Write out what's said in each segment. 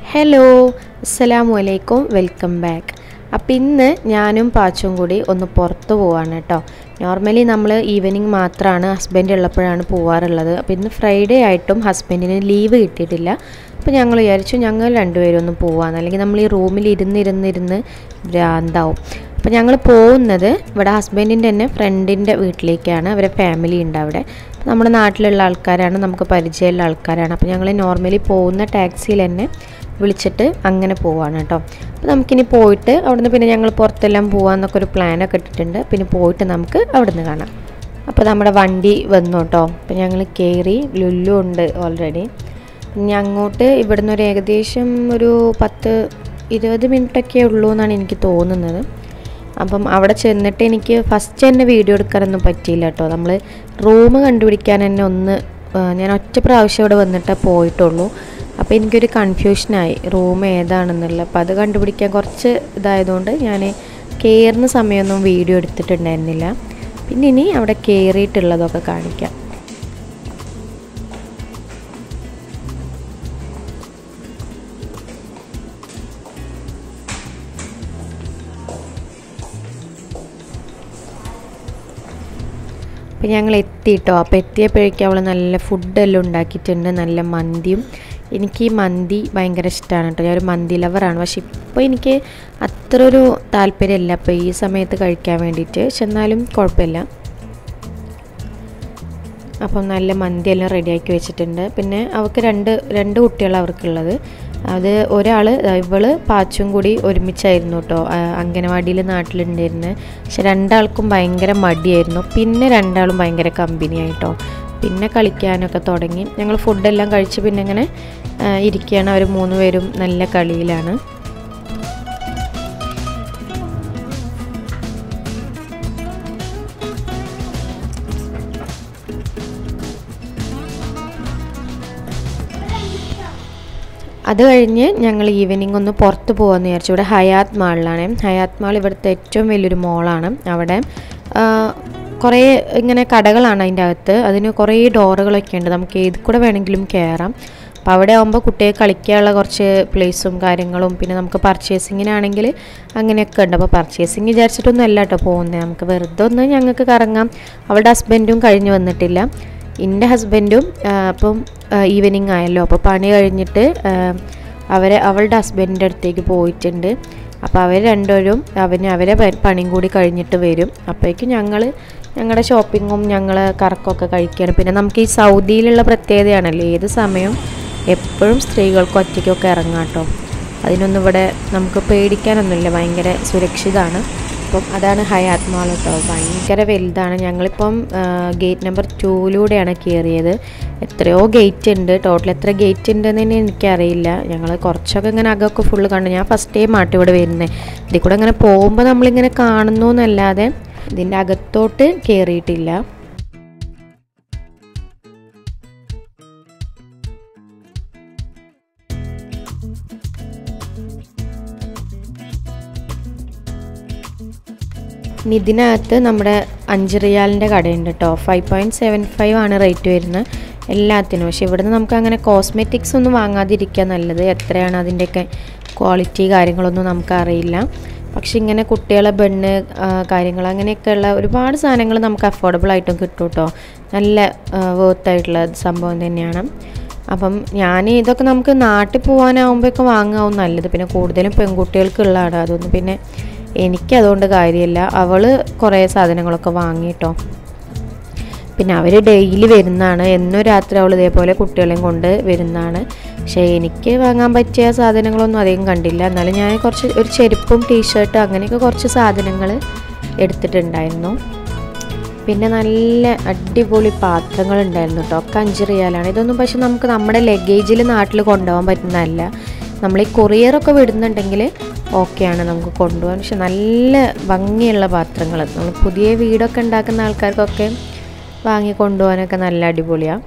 hello അസ്സലാമു അലൈക്കും welcome back അപ്പം ഇന്ന് ഞാനും പാച്ചും കൂടി ഒന്ന് പുറത്ത് പോവാണ് കേട്ടോ നോർമലി നമ്മൾ ഈവനിങ് മാത്രമാണ് ഹസ്ബൻഡ് ഉള്ളപ്പോഴാണ് പോവാറുള്ളത് അപ്പോൾ ഇന്ന് ഫ്രൈഡേ ആയിട്ടും ഹസ്ബൻഡിന് ലീവ് കിട്ടിയിട്ടില്ല അപ്പോൾ ഞങ്ങൾ വിചാരിച്ചു ഞങ്ങൾ രണ്ടുപേരും ഒന്ന് പോവാന്ന് അല്ലെങ്കിൽ നമ്മൾ ഈ റൂമിൽ ഇരുന്നിരുന്നിരുന്ന് ഭ്രാന്താവും അപ്പോൾ ഞങ്ങൾ പോകുന്നത് ഇവിടെ ഹസ്ബൻഡിൻ്റെ തന്നെ ഫ്രണ്ടിൻ്റെ വീട്ടിലേക്കാണ് അവരെ ഫാമിലി ഉണ്ട് അവിടെ അപ്പോൾ നമ്മുടെ നാട്ടിലുള്ള ആൾക്കാരാണ് നമുക്ക് പരിചയമുള്ള ആൾക്കാരാണ് അപ്പോൾ ഞങ്ങൾ നോർമലി പോകുന്ന ടാക്സിയിൽ തന്നെ വിളിച്ചിട്ട് അങ്ങനെ പോവാണ് കേട്ടോ അപ്പോൾ നമുക്കിനി പോയിട്ട് അവിടുന്ന് പിന്നെ ഞങ്ങൾ പുറത്തെല്ലാം പോകാമെന്നൊക്കെ ഒരു പ്ലാനൊക്കെ ഇട്ടിട്ടുണ്ട് പിന്നെ പോയിട്ട് നമുക്ക് അവിടുന്ന് കാണാം അപ്പോൾ നമ്മുടെ വണ്ടി വന്നു കേട്ടോ അപ്പോൾ ഞങ്ങൾ കയറി ലുല്ലു ഉണ്ട് ഓൾറെഡി പിന്നെ അങ്ങോട്ട് ഇവിടുന്ന് ഒരു ഏകദേശം ഒരു പത്ത് ഇരുപത് മിനിറ്റൊക്കെ ഉള്ളൂ എന്നാണ് എനിക്ക് തോന്നുന്നത് അപ്പം അവിടെ ചെന്നിട്ട് എനിക്ക് ഫസ്റ്റ് തന്നെ വീഡിയോ എടുക്കാനൊന്നും പറ്റിയില്ല കേട്ടോ നമ്മൾ റൂം കണ്ടുപിടിക്കാൻ തന്നെ ഒന്ന് ഞാൻ ഒറ്റ പ്രാവശ്യം ഇവിടെ വന്നിട്ടേ പോയിട്ടുള്ളൂ അപ്പോൾ എനിക്കൊരു കൺഫ്യൂഷനായി റൂം ഏതാണെന്നുള്ളത് അപ്പോൾ അത് കണ്ടുപിടിക്കാൻ കുറച്ച് ഇതായതുകൊണ്ട് ഞാൻ കയറുന്ന സമയമൊന്നും വീഡിയോ എടുത്തിട്ടുണ്ടായിരുന്നില്ല പിന്നെ ഇനി അവിടെ കയറിയിട്ടുള്ളതൊക്കെ കാണിക്കാം അപ്പം ഞങ്ങൾ എത്തിയിട്ടോ അപ്പോൾ എത്തിയപ്പോഴേക്കും അവൾ നല്ല ഫുഡെല്ലാം ഉണ്ടാക്കിയിട്ടുണ്ട് നല്ല മന്തിയും എനിക്ക് ഈ മന്തി ഭയങ്കര ഇഷ്ടമാണ് കേട്ടോ ഞാനൊരു മന്തി ലവറാണ് പക്ഷെ ഇപ്പോൾ എനിക്ക് അത്ര ഒരു താല്പര്യമില്ല അപ്പോൾ ഈ സമയത്ത് കഴിക്കാൻ വേണ്ടിയിട്ട് പക്ഷെ എന്നാലും കുഴപ്പമില്ല അപ്പം നല്ല മന്തി എല്ലാം റെഡിയാക്കി വെച്ചിട്ടുണ്ട് പിന്നെ അവൾക്ക് രണ്ട് രണ്ട് കുട്ടികളാണ് അവർക്കുള്ളത് അത് ഒരാൾ ഇവള് പാച്ചും കൂടി ഒരുമിച്ചായിരുന്നു കേട്ടോ അംഗനവാടിയിൽ നാട്ടിലുണ്ടായിരുന്നു പക്ഷെ രണ്ടാൾക്കും ഭയങ്കര മടിയായിരുന്നു പിന്നെ രണ്ടാളും ഭയങ്കര കമ്പനിയായിട്ടോ പിന്നെ കളിക്കാനൊക്കെ തുടങ്ങി ഞങ്ങൾ ഫുഡെല്ലാം കഴിച്ച് പിന്നെ ഇങ്ങനെ ഇരിക്കുകയാണ് അവർ മൂന്ന് പേരും നല്ല കളിയിലാണ് അത് കഴിഞ്ഞ് ഞങ്ങൾ ഈവനിങ് ഒന്ന് പുറത്ത് പോകാമെന്ന് വിചാരിച്ചു ഇവിടെ ഹയാത്ത് മാളിലാണ് ഹയാത്ത് മാൾ ഇവിടുത്തെ ഏറ്റവും വലിയൊരു മോളാണ് അവിടെ കുറേ ഇങ്ങനെ കടകളാണ് അതിൻ്റെ അകത്ത് അതിന് കുറേ ഡോറുകളൊക്കെ ഉണ്ട് നമുക്ക് ഏത് കൂടെ വേണമെങ്കിലും കയറാം അപ്പോൾ അവിടെ ആകുമ്പോൾ കുട്ടിയെ കളിക്കാനുള്ള കുറച്ച് പ്ലേസും കാര്യങ്ങളും പിന്നെ നമുക്ക് പർച്ചേസിങ്ങിനാണെങ്കിൽ അങ്ങനെയൊക്കെ ഉണ്ട് അപ്പോൾ പർച്ചേസിങ് വിചാരിച്ചിട്ടൊന്നും അല്ല കേട്ടോ പോകുന്നത് നമുക്ക് വെറുതെ ഒന്ന് ഞങ്ങൾക്ക് കറങ്ങാം അവളുടെ ഹസ്ബൻഡും കഴിഞ്ഞ് വന്നിട്ടില്ല എൻ്റെ ഹസ്ബൻഡും അപ്പം ഈവനിങ് ആയല്ലോ അപ്പോൾ പണി കഴിഞ്ഞിട്ട് അവരെ അവളുടെ ഹസ്ബൻഡിൻ്റെ അടുത്തേക്ക് പോയിട്ടുണ്ട് അപ്പോൾ അവർ രണ്ടുപേരും അവന് അവരെ പണിയും കൂടി കഴിഞ്ഞിട്ട് വരും അപ്പോഴേക്കും ഞങ്ങൾ ഞങ്ങളുടെ ഷോപ്പിങ്ങും ഞങ്ങൾ കറക്കമൊക്കെ കഴിക്കുകയാണ് പിന്നെ നമുക്ക് ഈ സൗദിയിലുള്ള പ്രത്യേകതയാണല്ലോ ഏത് സമയവും എപ്പോഴും സ്ത്രീകൾക്ക് ഒറ്റയ്ക്കൊക്കെ ഇറങ്ങാം കേട്ടോ അതിനൊന്നും ഇവിടെ നമുക്ക് പേടിക്കാനൊന്നുമില്ല ഭയങ്കര സുരക്ഷിതമാണ് അപ്പം അതാണ് ഹയാത്ത് മാൾ കേട്ടോ ഭയങ്കര വലുതാണ് ഞങ്ങളിപ്പം ഗേറ്റ് നമ്പർ ടൂയിലൂടെയാണ് കയറിയത് എത്രയോ ഗേറ്റ് ഉണ്ട് ടോട്ടൽ എത്ര ഗേറ്റ് ഉണ്ടെന്ന് തന്നെ എനിക്കറിയില്ല ഞങ്ങൾ കുറച്ചൊക്കെ ഇങ്ങനെ അകമൊക്കെ ഫുള്ള് കണ്ടു ഞാൻ ഫസ്റ്റ് ടൈം ആട്ട് ഇവിടെ വരുന്നത് ഇതിൽ കൂടെ ഇങ്ങനെ പോകുമ്പോൾ നമ്മളിങ്ങനെ കാണുന്നു എന്നല്ലാതെ ഇതിൻ്റെ അകത്തോട്ട് കയറിയിട്ടില്ല ഇതിനകത്ത് നമ്മുടെ അഞ്ച് റിയാലിൻ്റെ കടയുണ്ട് കേട്ടോ ഫൈവ് പോയിൻറ്റ് സെവൻ ഫൈവ് ആണ് റേറ്റ് വരുന്നത് എല്ലാത്തിനും പക്ഷെ ഇവിടുന്ന് നമുക്ക് അങ്ങനെ കോസ്മെറ്റിക്സ് ഒന്നും വാങ്ങാതിരിക്കുക നല്ലത് എത്രയാണ് അതിൻ്റെയൊക്കെ ക്വാളിറ്റി കാര്യങ്ങളൊന്നും നമുക്കറിയില്ല പക്ഷെ ഇങ്ങനെ കുട്ടികളെ ബണ്ണ് കാര്യങ്ങൾ അങ്ങനെയൊക്കെയുള്ള ഒരുപാട് സാധനങ്ങൾ നമുക്ക് അഫോർഡബിൾ ആയിട്ടും കിട്ടും കേട്ടോ നല്ല വേർത്തായിട്ടുള്ള സംഭവം തന്നെയാണ് അപ്പം ഞാൻ ഇതൊക്കെ നമുക്ക് നാട്ടിൽ പോകാനാവുമ്പോഴൊക്കെ വാങ്ങാവും നല്ലത് പിന്നെ കൂടുതലും പെൺകുട്ടികൾക്കുള്ളതാണ് അതൊന്നും പിന്നെ എനിക്കതുകൊണ്ട് കാര്യമില്ല അവൾ കുറേ സാധനങ്ങളൊക്കെ വാങ്ങിട്ടോ പിന്നെ അവർ ഡെയിലി വരുന്നതാണ് എന്നും രാത്രി അവൾ ഇതേപോലെ കുട്ടികളെയും കൊണ്ട് വരുന്നതാണ് പക്ഷേ എനിക്ക് വാങ്ങാൻ പറ്റിയ സാധനങ്ങളൊന്നും അധികം കണ്ടില്ല എന്നാലും ഞാൻ കുറച്ച് ഒരു ചെരുപ്പും ടീഷർട്ടും അങ്ങനെയൊക്കെ കുറച്ച് സാധനങ്ങൾ എടുത്തിട്ടുണ്ടായിരുന്നു പിന്നെ നല്ല അടിപൊളി പാത്രങ്ങൾ ഉണ്ടായിരുന്നു കേട്ടോ ഒക്കെ അഞ്ച് റിയാലാണ് ഇതൊന്നും പക്ഷെ നമുക്ക് നമ്മുടെ ലഗേജിൽ നാട്ടിൽ കൊണ്ടുപോകാൻ പറ്റുന്നതല്ല നമ്മൾ ഈ കൊറിയറൊക്കെ വിടുന്നുണ്ടെങ്കിൽ ഓക്കെയാണ് നമുക്ക് കൊണ്ടുപോകാൻ പക്ഷെ നല്ല ഭംഗിയുള്ള പാത്രങ്ങൾ നമ്മൾ പുതിയ വീടൊക്കെ ഉണ്ടാക്കുന്ന ആൾക്കാർക്കൊക്കെ വാങ്ങി കൊണ്ടുപോകാനൊക്കെ നല്ല അടിപൊളിയാണ്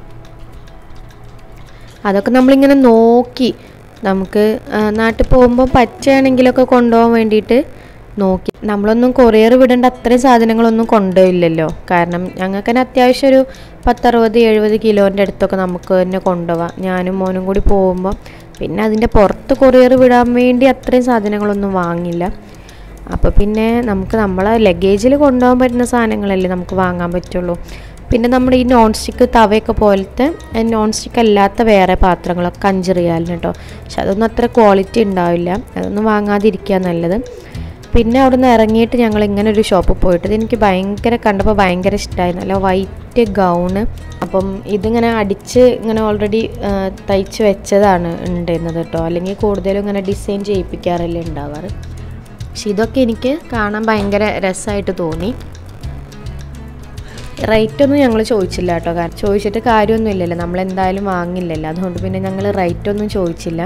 അതൊക്കെ നമ്മളിങ്ങനെ നോക്കി നമുക്ക് നാട്ടിൽ പോകുമ്പോൾ പറ്റുകയാണെങ്കിലൊക്കെ കൊണ്ടുപോകാൻ വേണ്ടിയിട്ട് നോക്കി നമ്മളൊന്നും കൊറിയർ വിടേണ്ട അത്രയും സാധനങ്ങളൊന്നും കൊണ്ടുപോയില്ലല്ലോ കാരണം ഞങ്ങൾക്ക് തന്നെ അത്യാവശ്യം ഒരു പത്തറുപത് എഴുപത് കിലോൻ്റെ അടുത്തൊക്കെ നമുക്ക് തന്നെ കൊണ്ടുപോവാം ഞാനും മോനും കൂടി പോകുമ്പോൾ പിന്നെ അതിൻ്റെ പുറത്ത് കൊറിയർ വിടാൻ വേണ്ടി അത്രയും സാധനങ്ങളൊന്നും വാങ്ങില്ല അപ്പോൾ പിന്നെ നമുക്ക് നമ്മളെ ലഗേജിൽ കൊണ്ടുപോകാൻ പറ്റുന്ന സാധനങ്ങളല്ലേ നമുക്ക് വാങ്ങാൻ പറ്റുള്ളൂ പിന്നെ നമ്മുടെ ഈ നോൺ സ്റ്റിക്ക് തവയൊക്കെ പോലത്തെ നോൺ സ്റ്റിക്ക് അല്ലാത്ത വേറെ പാത്രങ്ങളൊക്കെ അഞ്ച് റിയാലിന് കേട്ടോ പക്ഷെ അതൊന്നും അത്ര ക്വാളിറ്റി ഉണ്ടാവില്ല അതൊന്നും വാങ്ങാതിരിക്കുക നല്ലത് പിന്നെ അവിടെ നിന്ന് ഇറങ്ങിയിട്ട് ഞങ്ങൾ ഇങ്ങനെ ഒരു ഷോപ്പിൽ പോയിട്ട് ഇത് എനിക്ക് ഭയങ്കര കണ്ടപ്പോൾ ഭയങ്കര ഇഷ്ടമായി നല്ല വൈറ്റ് ഗൗണ് അപ്പം ഇതിങ്ങനെ അടിച്ച് ഇങ്ങനെ ഓൾറെഡി തയ്ച്ച് വെച്ചതാണ് ഉണ്ടായിരുന്നത് കേട്ടോ അല്ലെങ്കിൽ കൂടുതലും ഇങ്ങനെ ഡിസൈൻ ചെയ്യിപ്പിക്കാറല്ലേ ഉണ്ടാവാറ് പക്ഷെ ഇതൊക്കെ എനിക്ക് കാണാൻ ഭയങ്കര രസമായിട്ട് തോന്നി റേറ്റ് ഒന്നും ഞങ്ങൾ ചോദിച്ചില്ല കേട്ടോ കാരണം ചോദിച്ചിട്ട് കാര്യമൊന്നും ഇല്ലല്ലോ നമ്മൾ എന്തായാലും വാങ്ങില്ലല്ലോ അതുകൊണ്ട് പിന്നെ ഞങ്ങൾ റേറ്റ് ഒന്നും ചോദിച്ചില്ല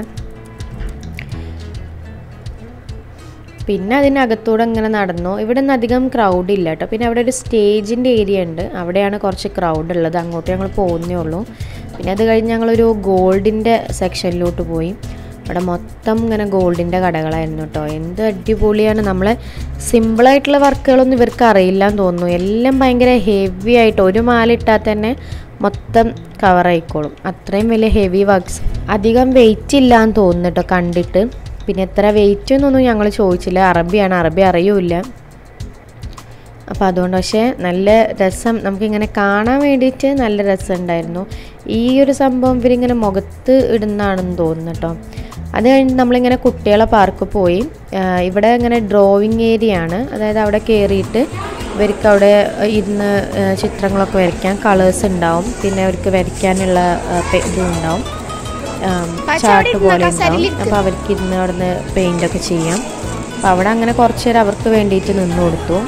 പിന്നെ അതിനകത്തൂടെ ഇങ്ങനെ നടന്നു ഇവിടെ നിന്ന് അധികം ക്രൗഡ് ഇല്ല കേട്ടോ പിന്നെ അവിടെ ഒരു സ്റ്റേജിൻ്റെ ഏരിയ ഉണ്ട് അവിടെയാണ് കുറച്ച് ക്രൗഡ് ഉള്ളത് അങ്ങോട്ട് ഞങ്ങൾ പോകുന്നേ ഉള്ളൂ പിന്നെ അത് കഴിഞ്ഞ് ഞങ്ങളൊരു ഗോൾഡിൻ്റെ സെക്ഷനിലോട്ട് പോയി അവിടെ മൊത്തം ഇങ്ങനെ ഗോൾഡിൻ്റെ കടകളായിരുന്നു കേട്ടോ എന്ത് അടിപൊളിയാണ് നമ്മളെ സിമ്പിളായിട്ടുള്ള വർക്കുകളൊന്നും ഇവർക്ക് അറിയില്ല എന്ന് തോന്നുന്നു എല്ലാം ഭയങ്കര ഹെവി ആയിട്ട് ഒരു മാല ഇട്ടാൽ തന്നെ മൊത്തം കവർ ആയിക്കോളും അത്രയും വലിയ ഹെവി വർക്ക്സ് അധികം വെയിറ്റ് ഇല്ല എന്ന് തോന്നുന്നു കേട്ടോ കണ്ടിട്ട് പിന്നെ എത്ര വെയിറ്റ് എന്നൊന്നും ഞങ്ങൾ ചോദിച്ചില്ല അറബിയാണ് അറബി അറിയൂല അപ്പോൾ അതുകൊണ്ട് പക്ഷേ നല്ല രസം നമുക്കിങ്ങനെ കാണാൻ വേണ്ടിയിട്ട് നല്ല രസം ഉണ്ടായിരുന്നു ഈ ഒരു സംഭവം ഇവരിങ്ങനെ മുഖത്ത് ഇടുന്നതാണെന്ന് തോന്നുന്നു കേട്ടോ അത് കഴിഞ്ഞ് നമ്മളിങ്ങനെ കുട്ടികളെ പാർക്ക് പോയി ആ, ഇവിടെ ഇങ്ങനെ ഡ്രോയിങ് ഏരിയ ആണ് അതായത് അവിടെ കയറിയിട്ട് ഇവർക്ക് അവിടെ ഇരുന്ന് ആ, ചിത്രങ്ങളൊക്കെ വരയ്ക്കാൻ കളേഴ്സ് ഉണ്ടാവും പിന്നെ അവർക്ക് വരയ്ക്കാനുള്ള ആ, പെ- ഇതും ഉണ്ടാവും ചാർട്ട് പോലെ ഉണ്ടാവും അപ്പോൾ അവർക്ക് ഇരുന്ന് അവിടുന്ന് പെയിൻ്റ് ഒക്കെ ചെയ്യാം അപ്പോൾ അവിടെ അങ്ങനെ കുറച്ച് നേരം അവർക്ക് വേണ്ടിയിട്ട് നിന്ന് കൊടുത്തു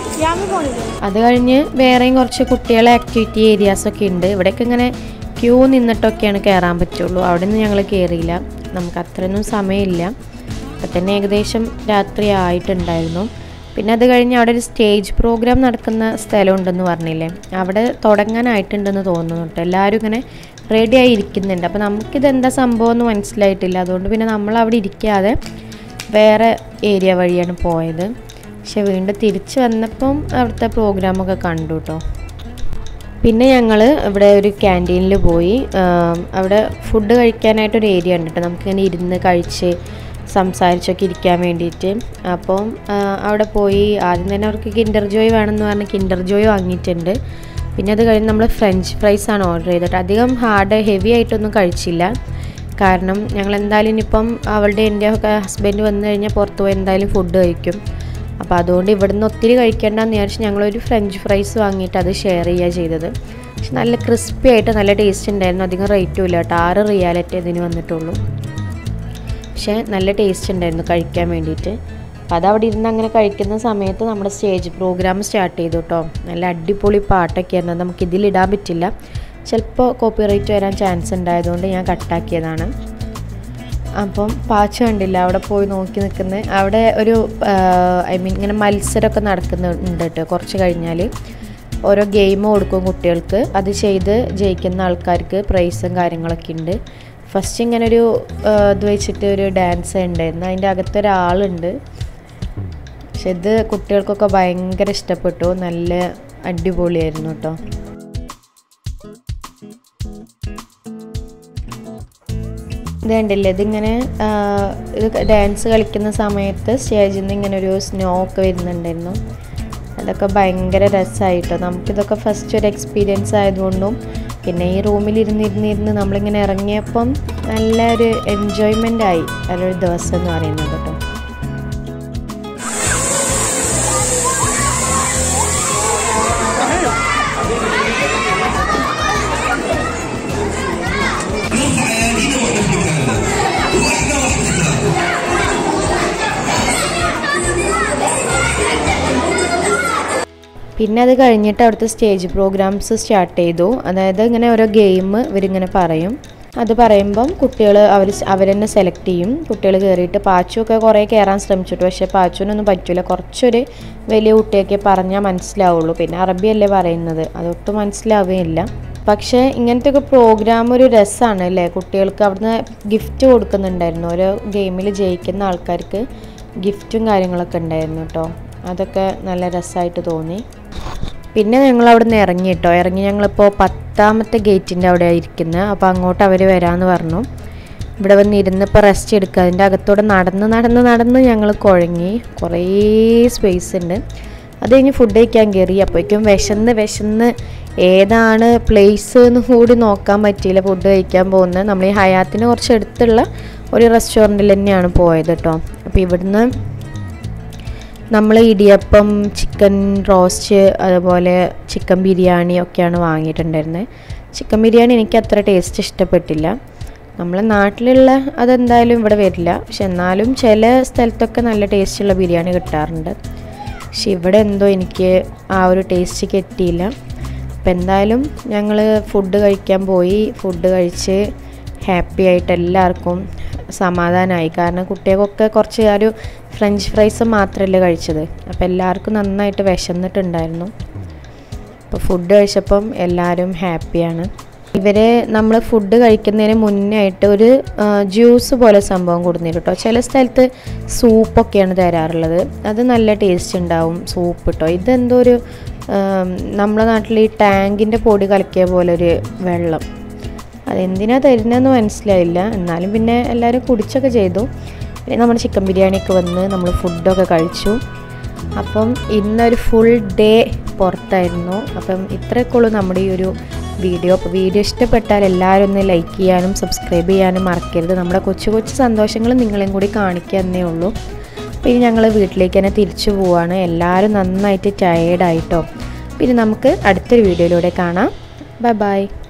അത് കഴിഞ്ഞ് വേറെയും കുറച്ച് കുട്ടികളെ ആക്ടിവിറ്റി ഏരിയാസ് ഒക്കെ ഉണ്ട് ഇവിടെയൊക്കെ ഇങ്ങനെ ക്യൂ നിന്നിട്ടൊക്കെയാണ് കയറാൻ പറ്റുള്ളൂ അവിടെ നിന്ന് ഞങ്ങൾ കയറിയില്ല നമുക്ക് അത്രയൊന്നും സമയമില്ല അപ്പം തന്നെ ഏകദേശം രാത്രി ആയിട്ടുണ്ടായിരുന്നു പിന്നെ അത് കഴിഞ്ഞ് അവിടെ ഒരു സ്റ്റേജ് പ്രോഗ്രാം നടക്കുന്ന സ്ഥലം ഉണ്ടെന്ന് പറഞ്ഞില്ലേ അവിടെ തുടങ്ങാനായിട്ടുണ്ടെന്ന് തോന്നുന്നു കേട്ടോ എല്ലാവരും ഇങ്ങനെ റെഡി ആയി ഇരിക്കുന്നുണ്ട് അപ്പോൾ നമുക്കിത് എന്താ സംഭവം എന്ന് മനസ്സിലായിട്ടില്ല അതുകൊണ്ട് പിന്നെ നമ്മൾ അവിടെ ഇരിക്കാതെ വേറെ ഏരിയ വഴിയാണ് പോയത് പക്ഷെ വീണ്ടും തിരിച്ച് വന്നപ്പം അവിടുത്തെ പ്രോഗ്രാമൊക്കെ കണ്ടു കേട്ടോ പിന്നെ ഞങ്ങൾ ഇവിടെ ഒരു ക്യാൻറ്റീനിൽ പോയി ആം, അവിടെ ഫുഡ് കഴിക്കാനായിട്ടൊരു ഏരിയ ഉണ്ട് കേട്ടോ നമുക്കിങ്ങനെ ഇരുന്ന് കഴിച്ച് സംസാരിച്ചൊക്കെ ഇരിക്കാൻ വേണ്ടിയിട്ട് അപ്പം ആ, അവിടെ പോയി ആദ്യം തന്നെ അവർക്ക് കിൻഡർ ജോയ് വേണമെന്ന് പറഞ്ഞ് കിൻഡർ ജോയ് വാങ്ങിയിട്ടുണ്ട് പിന്നെ അത് കഴിഞ്ഞ് നമ്മൾ ഫ്രഞ്ച് ഫ്രൈസ് ആണ് ഓർഡർ ചെയ്തിട്ട് അധികം ഹാർഡ് ഹെവി ആയിട്ടൊന്നും കഴിച്ചില്ല കാരണം ഞങ്ങൾ എന്തായാലും ഇനിയിപ്പം അവളുടെ എൻ്റെ ഒക്കെ ഹസ്ബൻഡ് വന്നു കഴിഞ്ഞാൽ പുറത്ത് പോയി എന്തായാലും ഫുഡ് കഴിക്കും അപ്പോൾ അതുകൊണ്ട് ഇവിടുന്ന് ഒത്തിരി കഴിക്കേണ്ടെന്ന് വിചാരിച്ച് ഞങ്ങളൊരു ഫ്രഞ്ച് ഫ്രൈസ് വാങ്ങിയിട്ട് അത് ഷെയർ ചെയ്യുക ചെയ്തത് പക്ഷെ നല്ല ക്രിസ്പി ആയിട്ട് നല്ല ടേസ്റ്റ് ഉണ്ടായിരുന്നു അധികം റേറ്റും ഇല്ല കേട്ടോ ആറ് റിയാലറ്റേ ഇതിന് വന്നിട്ടുള്ളൂ പക്ഷേ നല്ല ടേസ്റ്റ് ഉണ്ടായിരുന്നു കഴിക്കാൻ വേണ്ടിയിട്ട് അപ്പോൾ അത് അവിടെ ഇരുന്ന് അങ്ങനെ കഴിക്കുന്ന സമയത്ത് നമ്മുടെ സ്റ്റേജ് പ്രോഗ്രാം സ്റ്റാർട്ട് ചെയ്തു കേട്ടോ നല്ല അടിപൊളി പാട്ടൊക്കെ ആയിരുന്നു അത് നമുക്ക് ഇതിലിടാൻ പറ്റില്ല ചിലപ്പോൾ കോപ്പിറൈറ്റ് വരാൻ ചാൻസ് ഉണ്ടായതുകൊണ്ട് ഞാൻ കട്ടാക്കിയതാണ് അപ്പം പാച്ച് കണ്ടില്ല അവിടെ പോയി നോക്കി നിൽക്കുന്നത് അവിടെ ഒരു ഐ മീൻ ഇങ്ങനെ മത്സരമൊക്കെ നടക്കുന്നുണ്ട് കേട്ടോ കുറച്ച് കഴിഞ്ഞാൽ ഓരോ ഗെയിം കൊടുക്കും കുട്ടികൾക്ക് അത് ചെയ്ത് ജയിക്കുന്ന ആൾക്കാർക്ക് പ്രൈസും കാര്യങ്ങളൊക്കെ ഉണ്ട് ഫസ്റ്റ് ഇങ്ങനെ ഒരു ആ, ഇത് വെച്ചിട്ട് ഒരു ഡാൻസ് ഉണ്ടായിരുന്നു അതിൻ്റെ അകത്തൊരാളുണ്ട് പക്ഷെ ഇത് കുട്ടികൾക്കൊക്കെ ഭയങ്കര ഇഷ്ടപ്പെട്ടു നല്ല അടിപൊളിയായിരുന്നു കേട്ടോ ഇത് കണ്ടില്ലേ ഇതിങ്ങനെ ആ, ഇത് ഡാൻസ് കളിക്കുന്ന സമയത്ത് സ്റ്റേജിൽ നിന്ന് ഇങ്ങനെ ഒരു സ്നോ ഒക്കെ വരുന്നുണ്ടായിരുന്നു അതൊക്കെ ഭയങ്കര രസമായിട്ടോ നമുക്കിതൊക്കെ ഫസ്റ്റ് ഒരു എക്സ്പീരിയൻസ് ആയതുകൊണ്ടും പിന്നെ ഈ റൂമിൽ ഇരുന്നിരുന്നിരുന്ന് നമ്മളിങ്ങനെ ഇറങ്ങിയപ്പം നല്ലൊരു എൻജോയ്മെൻ്റ് ആയി നല്ലൊരു ദിവസം എന്ന് പറയുന്നത് കേട്ടോ പിന്നെ അത് കഴിഞ്ഞിട്ട് അവിടുത്തെ സ്റ്റേജ് പ്രോഗ്രാംസ് സ്റ്റാർട്ട് ചെയ്തു അതായത് ഇങ്ങനെ ഓരോ ഗെയിം ഇവരിങ്ങനെ പറയും അത് പറയുമ്പം കുട്ടികൾ അവർ അവരെന്നെ സെലക്ട് ചെയ്യും കുട്ടികൾ കയറിയിട്ട് പാച്ചുമൊക്കെ കുറേ കയറാൻ ശ്രമിച്ചിട്ടു പക്ഷേ പാച്ചുവിനൊന്നും പറ്റില്ല കുറച്ചൊരു വലിയ കുട്ടിയൊക്കെ പറഞ്ഞാൽ മനസ്സിലാവുള്ളൂ പിന്നെ അറബിയല്ലേ പറയുന്നത് അതൊട്ടും മനസ്സിലാവുകയില്ല പക്ഷേ ഇങ്ങനത്തെ ഒക്കെ പ്രോഗ്രാം ഒരു രസമാണ് അല്ലേ കുട്ടികൾക്ക് അവിടുന്ന് ഗിഫ്റ്റ് കൊടുക്കുന്നുണ്ടായിരുന്നു ഓരോ ഗെയിമിൽ ജയിക്കുന്ന ആൾക്കാർക്ക് ഗിഫ്റ്റും കാര്യങ്ങളൊക്കെ ഉണ്ടായിരുന്നു കേട്ടോ അതൊക്കെ നല്ല രസമായിട്ട് തോന്നി പിന്നെ ഞങ്ങൾ അവിടെ നിന്ന് ഇറങ്ങി കേട്ടോ ഇറങ്ങി ഞങ്ങളിപ്പോൾ പത്താമത്തെ ഗേറ്റിൻ്റെ അവിടെ ഇരിക്കുന്നത് അപ്പോൾ അങ്ങോട്ട് അവർ വരാമെന്ന് പറഞ്ഞു ഇവിടെ വന്ന് ഇരുന്ന് ഇപ്പോൾ റെസ്റ്റ് എടുക്കുക അതിൻ്റെ അകത്തൂടെ നടന്ന് നടന്ന് നടന്ന് ഞങ്ങൾ കുഴങ്ങി കുറേ സ്പേസ് ഉണ്ട് അത് കഴിഞ്ഞ് ഫുഡ് കഴിക്കാൻ കയറി അപ്പോഴേക്കും വിശന്ന് വിശന്ന് ഏതാണ് പ്ലേസ് എന്ന് കൂടി നോക്കാൻ പറ്റിയില്ല ഫുഡ് കഴിക്കാൻ പോകുന്നത് നമ്മൾ ഈ ഹയാത്തിന് കുറച്ച് അടുത്തുള്ള ഒരു റെസ്റ്റോറൻറ്റിൽ തന്നെയാണ് പോയത് കേട്ടോ അപ്പോൾ ഇവിടുന്ന് നമ്മൾ ഇടിയപ്പം ചിക്കൻ റോസ്റ്റ് അതുപോലെ ചിക്കൻ ബിരിയാണി ഒക്കെയാണ് വാങ്ങിയിട്ടുണ്ടായിരുന്നത് ചിക്കൻ ബിരിയാണി എനിക്ക് അത്ര ടേസ്റ്റ് ഇഷ്ടപ്പെട്ടില്ല നമ്മളെ നാട്ടിലുള്ള അതെന്തായാലും ഇവിടെ വരില്ല പക്ഷെ എന്നാലും ചില സ്ഥലത്തൊക്കെ നല്ല ടേസ്റ്റുള്ള ബിരിയാണി കിട്ടാറുണ്ട് പക്ഷെ ഇവിടെ എന്തോ എനിക്ക് ആ ഒരു ടേസ്റ്റ് കിട്ടിയില്ല അപ്പം എന്തായാലും ഞങ്ങൾ ഫുഡ് കഴിക്കാൻ പോയി ഫുഡ് കഴിച്ച് ഹാപ്പി ആയിട്ട് എല്ലാവർക്കും സമാധാനമായി കാരണം കുട്ടികൾക്കൊക്കെ കുറച്ച് ആ ഒരു ഫ്രഞ്ച് ഫ്രൈസ് മാത്രമല്ലേ കഴിച്ചത് അപ്പോൾ എല്ലാവർക്കും നന്നായിട്ട് വിശന്നിട്ടുണ്ടായിരുന്നു അപ്പോൾ ഫുഡ് കഴിച്ചപ്പം എല്ലാവരും ഹാപ്പിയാണ് ഇവരെ നമ്മൾ ഫുഡ് കഴിക്കുന്നതിന് മുന്നേ ആയിട്ട് ഒരു ജ്യൂസ് പോലെ സംഭവം കൊടുത്തിട്ട് കേട്ടോ ചില സ്ഥലത്ത് സൂപ്പൊക്കെയാണ് തരാറുള്ളത് അത് നല്ല ടേസ്റ്റ് ഉണ്ടാവും സൂപ്പ് കേട്ടോ ഇതെന്തോ ഒരു ആം, നമ്മുടെ നാട്ടിൽ ഈ ടാങ്കിൻ്റെ പൊടി കലക്കിയ പോലെ ഒരു വെള്ളം അതെന്തിനാ തരുന്നതെന്ന് മനസ്സിലായില്ല എന്നാലും പിന്നെ എല്ലാവരും കുടിച്ചൊക്കെ ചെയ്തു പിന്നെ നമ്മുടെ ചിക്കൻ ബിരിയാണിയൊക്കെ വന്ന് നമ്മൾ ഫുഡൊക്കെ കഴിച്ചു അപ്പം ഇന്നൊരു ഫുൾ ഡേ പുറത്തായിരുന്നു അപ്പം ഇത്രയൊക്കെ ഉള്ളൂ നമ്മുടെ ഈ ഒരു വീഡിയോ അപ്പോൾ വീഡിയോ ഇഷ്ടപ്പെട്ടാൽ എല്ലാവരും ഒന്ന് ലൈക്ക് ചെയ്യാനും സബ്സ്ക്രൈബ് ചെയ്യാനും മറക്കരുത് നമ്മുടെ കൊച്ചു കൊച്ചു സന്തോഷങ്ങൾ നിങ്ങളെയും കൂടി കാണിക്കുക എന്നേ ഉള്ളൂ അപ്പോൾ ഇനി ഞങ്ങൾ വീട്ടിലേക്ക് തന്നെ തിരിച്ചു പോവാണ് എല്ലാവരും നന്നായിട്ട് ടയേർഡായിട്ടോ പിന്നെ നമുക്ക് അടുത്തൊരു വീഡിയോയിലൂടെ കാണാം ബൈ ബൈ